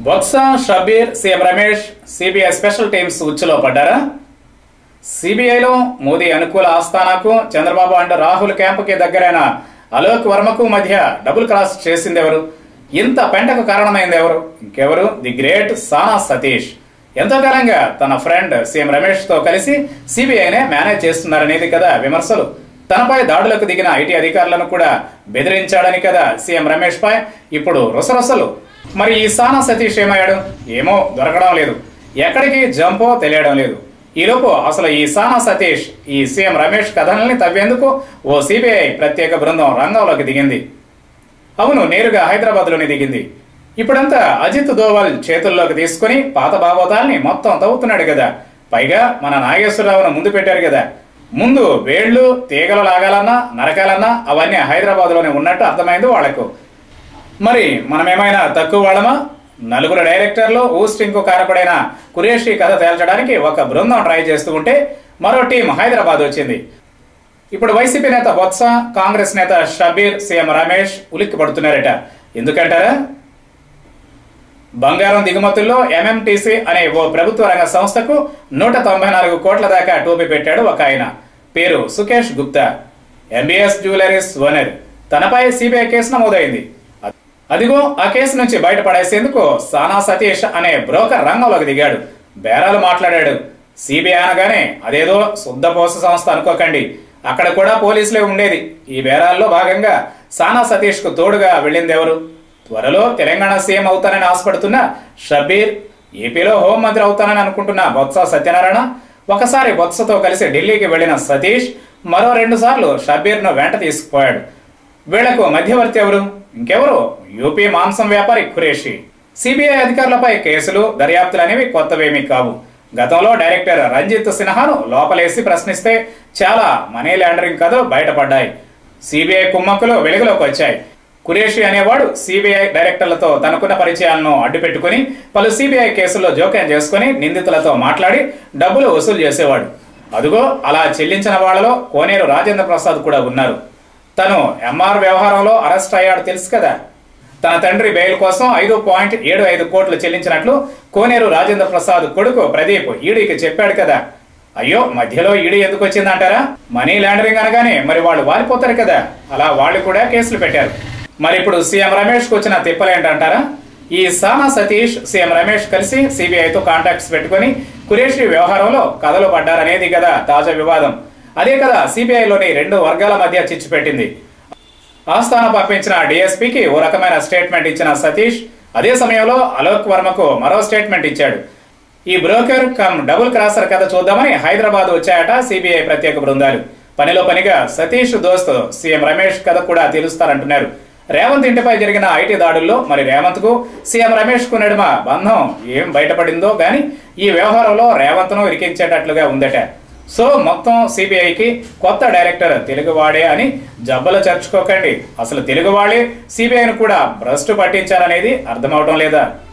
Botsa Shabbir CM Ramesh CBI special teams ఉచ్చులో పడ్డారా సిబిఐలో మోదీ అనుకూల ఆస్థానాకు చంద్రబాబు అండ్ రాహుల్ క్యాంపుకి దగ్గరైన అలోక్ వర్మకు మధ్య డబుల్ క్రాస్ చేసింది ఎవరు ఇంత పెంటకు కారణమైంది ఎవరు ఇంకెవరు ది గ్రేట్ సానా సతీష్ ఎంతో కాలంగా తన ఫ్రెండ్ సీఎం రమేష్ తో కలిసి సిబిఐనే మేనేజ్ చేస్తున్నారనేది కదా విమర్శలు తనపై దాడులకు దిగిన ఐటీ అధికారులను కూడా బెదిరించాడని కదా సీఎం రమేష్ పై ఇప్పుడు రుసరుసలు మరి ఈ సానా సతీష్ ఏమయ్యాడు ఏమో దొరకడం లేదు ఎక్కడికి జంపో తెలియడం లేదు ఈలోపు అసలు ఈ సానా సతీష్ ఈ సీఎం రమేష్ కథనాల్ని తవ్వేందుకు ఓ సిబిఐ ప్రత్యేక బృందం రంగంలోకి దిగింది అవును నేరుగా హైదరాబాద్ లోనే దిగింది ఇప్పుడంతా అజిత్ దోవల్ చేతుల్లోకి తీసుకుని పాత భాగవతాల్ని మొత్తం తవ్వుతున్నాడు కదా పైగా మన నాగేశ్వరరావును ముందు పెట్టారు కదా ముందు వేళ్లు తీగలు లాగాలన్నా నరకాలన్నా అవన్నీ హైదరాబాద్ లోనే ఉన్నట్టు అర్థమైంది వాళ్లకు మరి మనమేమైనా తక్కువ వాళ్ళమా నలుగురు డైరెక్టర్లు ఊస్టింగ్ కు కారకుడైన కురేషి కథ తేల్చడానికి ఒక బృందం ట్రై చేస్తూ ఉంటే మరో టీం హైదరాబాద్ వచ్చింది ఇప్పుడు వైసీపీ నేత బొత్స కాంగ్రెస్ నేత షబీర్ సీఎం రమేష్ ఉలిక్కి పడుతున్నారట ఎందుకంటారా బంగారం దిగుమతుల్లో ఎంఎంటీసీ అనే ఓ ప్రభుత్వ రంగ సంస్థకు నూట తొంభై నాలుగు కోట్ల దాకా టోపీ పెట్టాడు ఒక ఆయన పేరు Sukesh Gupta MBS jewelleries owner తనపై సిబిఐ కేసు నమోదైంది అదిగో ఆ కేసు నుంచి బయటపడేసేందుకు సానా సతీష్ అనే బ్రోకర్ రంగంలోకి దిగాడు బేరాలు మాట్లాడాడు సిబిఐ అనగానే అదేదో శుద్ధపోస సంస్థ అనుకోకండి అక్కడ కూడా పోలీసులే ఉండేది ఈ బేరాల్లో భాగంగా సానా సతీష్ కు తోడుగా వెళ్ళింది ఎవరు త్వరలో తెలంగాణ సీఎం అవుతానని ఆశపడుతున్న షబీర్ ఏపీలో హోంమంత్రి అవుతానని అనుకుంటున్న బొత్స సత్యనారాయణ ఒకసారి బొత్సతో కలిసి ఢిల్లీకి వెళ్లిన సతీష్ మరో రెండు సార్లు షబీర్ ను వెంట తీసుకుపోయాడు వీళ్లకు మధ్యవర్తి ఎవరు ఇంకెవరు యూపీ మాంసం వ్యాపారి ఖురేషి సిబిఐ అధికారులపై కేసులు దర్యాప్తులు అనేవి కొత్తవేమీ కావు గతంలో డైరెక్టర్ రంజిత్ సిన్హాను లోపలేసి ప్రశ్నిస్తే చాలా మనీ లాండరింగ్ కథలు బయటపడ్డాయి సిబిఐ కుమ్మక్కులు వెలుగులోకి వచ్చాయి కురేషి అనేవాడు సిబిఐ డైరెక్టర్లతో తనకున్న పరిచయాలను అడ్డుపెట్టుకుని పలు సిబిఐ కేసుల్లో జోక్యం చేసుకుని నిందితులతో మాట్లాడి డబ్బులు వసూలు చేసేవాడు అదుగో అలా చెల్లించిన వాళ్లలో కోనేరు రాజేంద్ర ప్రసాద్ కూడా ఉన్నారు తను ఎంఆర్ వ్యవహారంలో అరెస్ట్ అయ్యాడు తెలుసు కదా తన తండ్రి బెయిల్ కోసం ఐదు పాయింట్ ఏడు ఐదు కోట్లు చెల్లించినట్లు కోనేరు రాజేంద్ర ప్రసాద్ కొడుకు ప్రదీప్ ఈడీకి చెప్పాడు కదా అయ్యో మధ్యలో ఈడీ ఎందుకు వచ్చిందంటారా మనీ లాండరింగ్ అనగానే మరి వాళ్ళు వారిపోతారు కదా అలా వాళ్ళు కూడా కేసులు పెట్టారు మరి ఇప్పుడు సీఎం రమేష్ కు వచ్చిన తిప్పలేంటంటారా ఈ సానా సతీష్ సీఎం రమేష్ కలిసి సిబిఐతో కాంటాక్ట్స్ పెట్టుకుని కురేషి వ్యవహారంలో కథలు పడ్డారనేది కదా తాజా వివాదం అదే కదా సిబిఐలోని రెండు వర్గాల మధ్య చిచ్చు పెట్టింది ఆస్థాన పంపించిన డిఎస్పీకి ఓ రకమైన స్టేట్మెంట్ ఇచ్చిన సతీష్ అదే సమయంలో అలోక్ వర్మకు మరో స్టేట్మెంట్ ఇచ్చాడు ఈ బ్రోకర్ కమ్ డబుల్ క్రాసర్ కథ చూద్దామని హైదరాబాద్ వచ్చాయట సిబిఐ ప్రత్యేక బృందాలు పనిలో పనిగా సతీష్ దోస్త్ సీఎం రమేష్ కథ కూడా తెలుస్తారంటున్నారు రేవంత్ ఇంటిపై జరిగిన ఐటీ దాడుల్లో మరి రేవంత్ కు సీఎం రమేష్ కు నడుమ బంధం ఏం బయటపడిందో గాని ఈ వ్యవహారంలో రేవంత్ ను ఇరికించేటట్లుగా ఉందట సో మొత్తం సిబిఐకి కొత్త డైరెక్టర్ తెలుగువాడే అని జబ్బలు చర్చుకోకండి అసలు తెలుగువాడే సిబిఐను కూడా భ్రష్టు పట్టించారనేది అర్థమవటం లేదా